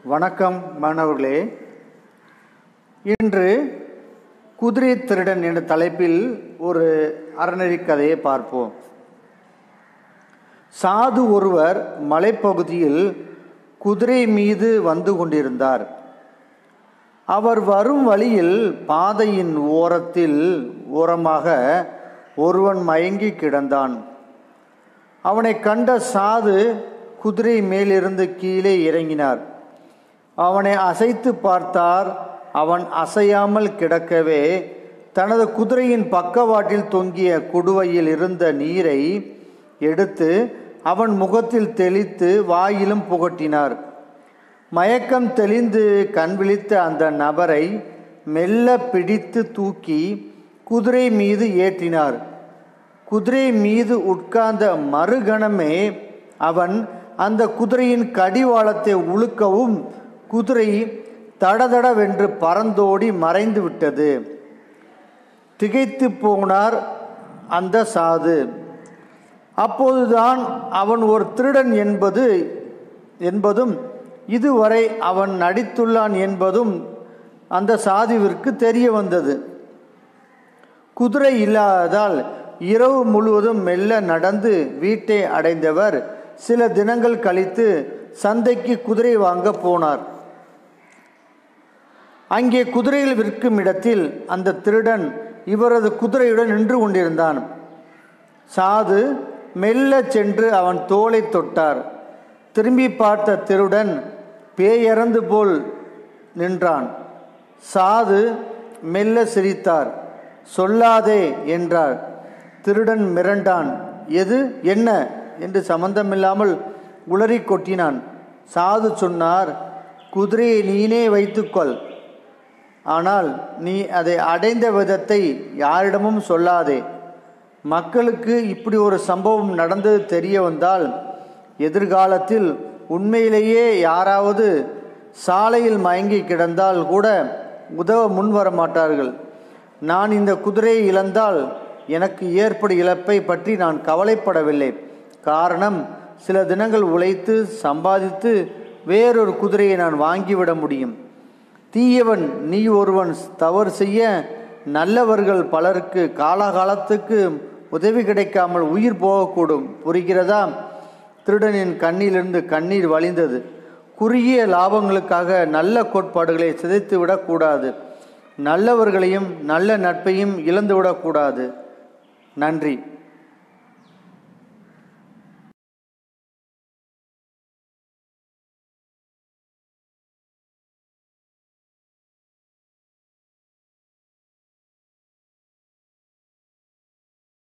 வணக்கம் மாணவர்களே இன்று குதிரை திருடன் என்ற தலைப்பில் ஒரு அறநெறி கதையை பார்ப்போம் சாது ஒருவர் மலைப்பகுதியில் குதிரை மீது வந்து கொண்டிருந்தார் அவர் வரும் வழியில் பாதையின் ஓரத்தில் ஓரமாக ஒருவன் மயங்கி கிடந்தான் அவனை கண்ட சாது குதிரை மேலிருந்து கீழே இறங்கினார் அவனை அசைத்து பார்த்தார் அவன் அசையாமல் கிடக்கவே தனது குதிரையின் பக்கவாட்டில் தொங்கிய குடுவையில் இருந்த நீரை எடுத்து அவன் முகத்தில் தெளித்து வாயிலும் புகட்டினார் மயக்கம் தெளிந்து கண் விழித்த அந்த நபரை மெல்ல பிடித்து தூக்கி குதிரை மீது ஏற்றினார் குதிரை மீது உட்கார்ந்த மறுகணமே அவன் அந்த குதிரையின் கடிவாளத்தை உழுக்கவும் குதிரை தடதடவென்று பறந்தோடி மறைந்து விட்டது திகைத்து போனார் அந்த சாது அப்போதுதான் அவன் ஒரு திருடன் என்பது என்பதும் இதுவரை அவன் நடித்துள்ளான் என்பதும் அந்த சாதுவிற்கு தெரிய வந்தது குதிரை இல்லாததால் இரவு முழுவதும் மெல்ல நடந்து வீட்டை அடைந்தவர் சில தினங்கள் கழித்து சந்தைக்கு குதிரை வாங்க போனார் அங்கே குதிரையில் விற்கும் இடத்தில் அந்த திருடன் இவரது குதிரையுடன் நின்று கொண்டிருந்தான் சாது மெல்ல சென்று அவன் தோலை தொட்டார் திரும்பி பார்த்த திருடன் பேயறந்து போல் நின்றான் சாது மெல்ல சிரித்தார் சொல்லாதே என்றார் திருடன் மிரண்டான் எது என்ன என்று சம்பந்தமில்லாமல் உளறி கொட்டினான் சாது சொன்னார் குதிரையை நீனே வைத்துக்கொள் ஆனால் நீ அதை அடைந்த விதத்தை யாரிடமும் சொல்லாதே மக்களுக்கு இப்படி ஒரு சம்பவம் நடந்தது தெரிய வந்தால் எதிர்காலத்தில் உண்மையிலேயே யாராவது சாலையில் மயங்கி கிடந்தால் கூட உதவ முன்வர மாட்டார்கள் நான் இந்த குதிரையை இழந்தால் எனக்கு ஏற்படும் இழப்பை பற்றி நான் கவலைப்படவில்லை காரணம் சில தினங்கள் உழைத்து சம்பாதித்து வேறொரு குதிரையை நான் வாங்கிவிட முடியும் தீயவன் நீ ஒருவன் தவறு செய்ய நல்லவர்கள் பலருக்கு காலகாலத்துக்கு உதவி கிடைக்காமல் உயிர் போகக்கூடும் புரிகிறதா திருடனின் கண்ணிலிருந்து கண்ணீர் வழிந்தது குறுகிய லாபங்களுக்காக நல்ல கோட்பாடுகளை சிதைத்து விடக்கூடாது நல்லவர்களையும் நல்ல நட்பையும் இழந்துவிடக்கூடாது நன்றி